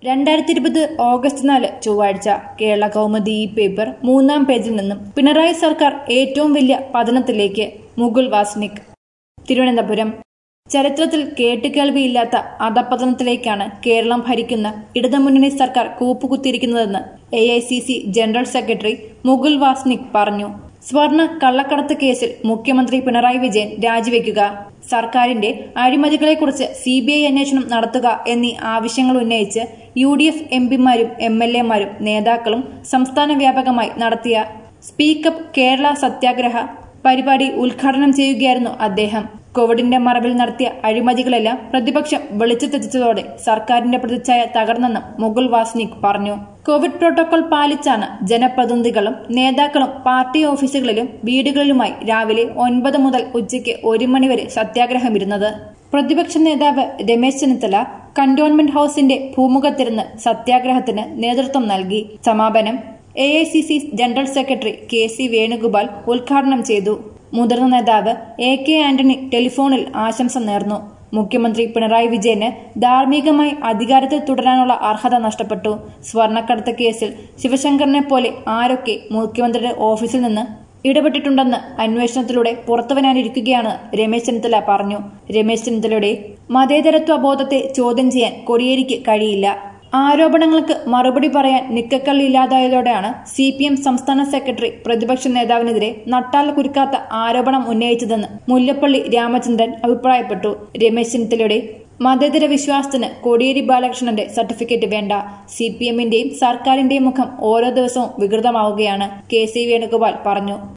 രണ്ടായിരത്തി ഇരുപത് ഓഗസ്റ്റ് നാല് ചൊവ്വാഴ്ച കേരള കൗമുദി ഈ പേപ്പർ മൂന്നാം പേജിൽ നിന്നും പിണറായി സർക്കാർ ഏറ്റവും വലിയ പതനത്തിലേക്ക് മുകുൾ വാസ്നിക് തിരുവനന്തപുരം ചരിത്രത്തിൽ കേട്ടുകേൾവിയില്ലാത്ത അധപതനത്തിലേക്കാണ് കേരളം ഭരിക്കുന്ന ഇടതുമുന്നണി സർക്കാർ കൂപ്പുകുത്തിയിരിക്കുന്നതെന്ന് A I C C general secretary Mukul Wasnik പറഞ്ഞു സ്വർണ്ണ കള്ളക്കടത്ത് കേസിൽ മുഖ്യമന്ത്രി പിണറായി വിജയൻ രാജിവെക്കുക സർക്കാരിന്റെ അഴിമതികളെക്കുറിച്ച് സി ബി ഐ അന്വേഷണം നടത്തുക എന്നീ ആവശ്യങ്ങൾ ഉന്നയിച്ച് യു ഡി എഫ് എം പിമാരും എം എൽ എമാരും നേതാക്കളും സംസ്ഥാന വ്യാപകമായി നടത്തിയ സ്പീക്കപ്പ് കേരള സത്യാഗ്രഹ പരിപാടി ഉദ്ഘാടനം ചെയ്യുകയായിരുന്നു അദ്ദേഹം കോവിഡിന്റെ മറവിൽ നടത്തിയ അഴിമതികളെല്ലാം പ്രതിപക്ഷം വെളിച്ചത്തെത്തിച്ചതോടെ സർക്കാരിന്റെ പ്രതിച്ഛായ തകർന്നെന്നും മുകുൾ വാസ്നിക് പറഞ്ഞു കോവിഡ് പ്രോട്ടോകോൾ പാലിച്ചാണ് ജനപ്രതിനിധികളും നേതാക്കളും പാർട്ടി ഓഫീസുകളിലും വീടുകളിലുമായി രാവിലെ ഒൻപത് മുതൽ ഉച്ചയ്ക്ക് ഒരു മണിവരെ സത്യാഗ്രഹമിരുന്നത് പ്രതിപക്ഷ നേതാവ് രമേശ് ചെന്നിത്തല കന്റോൺമെന്റ് ഹൌസിന്റെ ഭൂമുഖത്തിരുന്ന് സത്യാഗ്രഹത്തിന് നേതൃത്വം നൽകി സമാപനം A I C C general secretary K C Venugopal ഉദ്ഘാടനം ചെയ്തു മുതിർന്ന നേതാവ് എ കെ ആന്റണി ടെലിഫോണിൽ ആശംസ നേർന്നു മുഖ്യമന്ത്രി പിണറായി വിജയന് ധാർമ്മികമായി അധികാരത്തിൽ തുടരാനുള്ള അർഹത നഷ്ടപ്പെട്ടു സ്വർണ്ണക്കടത്ത് കേസിൽ ശിവശങ്കറിനെ പോലെ ആരൊക്കെ മുഖ്യമന്ത്രിയുടെ ഓഫീസിൽ നിന്ന് ഇടപെട്ടിട്ടുണ്ടെന്ന് അന്വേഷണത്തിലൂടെ പുറത്തുവരാനിരിക്കുകയാണ് രമേശ് ചെന്നിത്തല പറഞ്ഞു രമേശ് ചെന്നിത്തലയുടെ മതേതരത്വ ബോധത്തെ ചോദ്യം ചെയ്യാൻ കൊടിയേരിക്ക് കഴിയില്ല ആരോപണങ്ങൾക്ക് മറുപടി പറയാൻ നിക്കക്കള്ളില്ലാതായതോടെയാണ് സി പി എം സംസ്ഥാന സെക്രട്ടറി പ്രതിപക്ഷ നേതാവിനെതിരെ നട്ടാൽ കുരുക്കാത്ത ആരോപണം ഉന്നയിച്ചതെന്ന് മുല്ലപ്പള്ളി രാമചന്ദ്രൻ അഭിപ്രായപ്പെട്ടു രമേശ് ചെന്നിത്തലയുടെ മതേതര വിശ്വാസത്തിന് കോടിയേരി ബാലകൃഷ്ണന്റെ സർട്ടിഫിക്കറ്റ് വേണ്ട സി പി എമ്മിന്റെയും സർക്കാരിന്റെയും മുഖം ഓരോ ദിവസവും വികൃതമാവുകയാണ് കെ സി വേണുഗോപാൽ പറഞ്ഞു